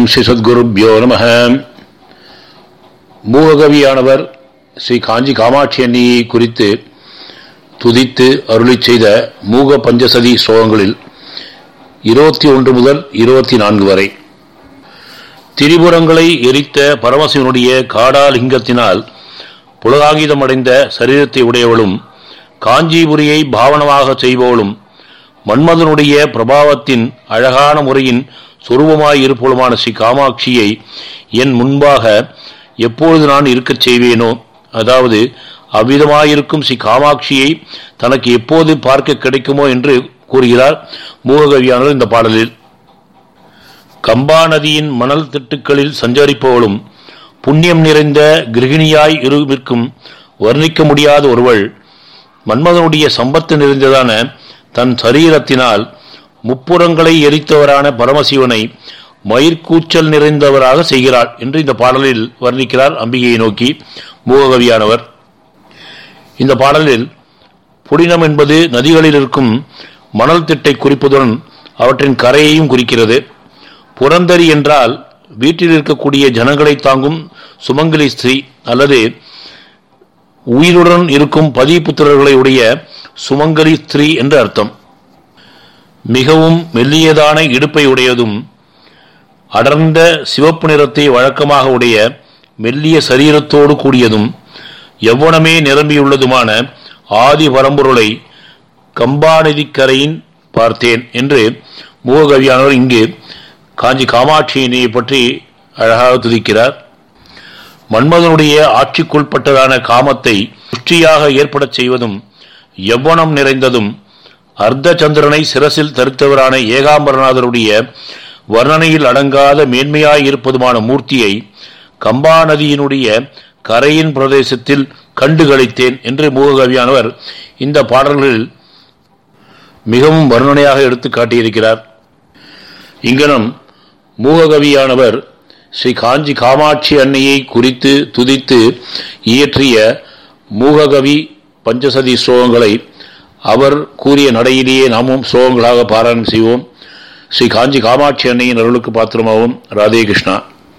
ஓம் ஸ்ரீ சத்குருப்யோ நம மூககவியானவர் ஸ்ரீ காஞ்சி காமாட்சி அன்னியை குறித்து துதித்து அருளி செய்த மூக பஞ்சசதி ஸ்லோகங்களில் இருபத்தி ஒன்று முதல் இருபத்தி நான்கு வரை திரிபுரங்களை எரித்த பரமசிவனுடைய காடாலிங்கத்தினால் புலகாகிதமடைந்த சரீரத்தை உடையவளும் காஞ்சிபுரியை பாவனமாக செய்பவளும் மன்மதனுடைய பிரபாவத்தின் அழகான முறையின் சொரூபமாய் இருப்பவளுமான ஸ்ரீ காமாட்சியை என் முன்பாக எப்பொழுது நான் இருக்கச் செய்வேனோ அதாவது அவ்விதமாயிருக்கும் ஸ்ரீ காமாட்சியை தனக்கு எப்போது பார்க்க கிடைக்குமோ என்று கூறுகிறார் மூககவியானவர் இந்த பாடலில் கம்பா நதியின் மணல் திட்டுக்களில் சஞ்சரிப்பவளும் புண்ணியம் நிறைந்த கிருகிணியாய் இருவிற்கும் வர்ணிக்க முடியாத ஒருவள் மன்மதனுடைய சம்பத்து நிறைந்ததான தன் சரீரத்தினால் முப்புறங்களை எரித்தவரான பரமசிவனை மயிர்கூச்சல் நிறைந்தவராக செய்கிறாள் என்று இந்த பாடலில் வர்ணிக்கிறார் அம்பிகையை நோக்கி மூககவியானவர் இந்த பாடலில் புடினம் என்பது நதிகளில் இருக்கும் மணல் திட்டை குறிப்பதுடன் அவற்றின் கரையையும் குறிக்கிறது புறந்தரி என்றால் வீட்டில் இருக்கக்கூடிய ஜனங்களை தாங்கும் சுமங்கலி ஸ்திரீ அல்லது உயிருடன் இருக்கும் பதிப்புத்திரர்களை உடைய சுமங்கலி ஸ்திரீ என்று அர்த்தம் மிகவும் மெல்லியதான இடுப்பை உடையதும் அடர்ந்த சிவப்பு நிறத்தை வழக்கமாக உடைய மெல்லிய சரீரத்தோடு கூடியதும் எவ்வனமே நிரம்பியுள்ளதுமான ஆதி பரம்பொருளை கம்பாநதிக்கரையின் பார்த்தேன் என்று மூககவியானவர் இங்கு காஞ்சி காமாட்சியினை பற்றி அழகாக துதிக்கிறார் மன்மதனுடைய ஆட்சிக்குட்பட்டதான காமத்தை சுற்றியாக ஏற்படச் செய்வதும் எவ்வனம் நிறைந்ததும் அர்த்த சந்திரனை சிரசில் தரித்தவரான ஏகாம்பரநாதருடைய வர்ணனையில் அடங்காத மேன்மையாயிருப்பதுமான மூர்த்தியை கம்பா நதியினுடைய கரையின் பிரதேசத்தில் கண்டுகளித்தேன் என்று மூககவியானவர் இந்த பாடல்களில் மிகவும் வர்ணனையாக எடுத்து காட்டியிருக்கிறார் இங்கனம் மூககவியானவர் ஸ்ரீ காஞ்சி காமாட்சி அன்னையை குறித்து துதித்து இயற்றிய மூககவி பஞ்சசதி ஸ்லோகங்களை அவர் கூறிய நடையிலேயே நாமும் ஸ்லோகங்களாக பாராயணம் செய்வோம் ஸ்ரீ காஞ்சி காமாட்சி அன்னையின் அருளுக்கு பாத்திரமாகவும் ராதே கிருஷ்ணா